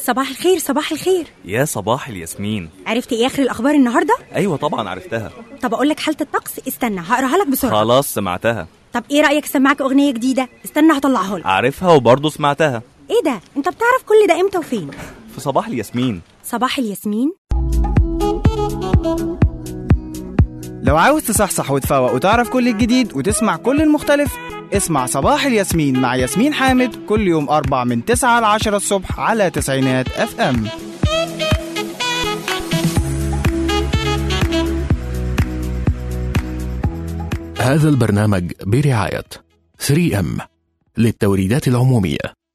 صباح الخير صباح الخير يا صباح الياسمين عرفت ايه اخر الاخبار النهارده ايوه طبعا عرفتها طب اقول لك حاله الطقس استنى هقراها لك بسرعه خلاص سمعتها طب ايه رايك اسمعك اغنيه جديده استنى هطلعها لك عارفها وبرضه سمعتها ايه ده انت بتعرف كل ده امتى وفين في صباح الياسمين صباح الياسمين لو عاوز تصحصح وتفوق وتعرف كل الجديد وتسمع كل المختلف اسمع صباح الياسمين مع ياسمين حامد كل يوم أربع من 9 ل 10 الصبح على تسعينات اف ام هذا البرنامج برعاية 3M للتوريدات العمومية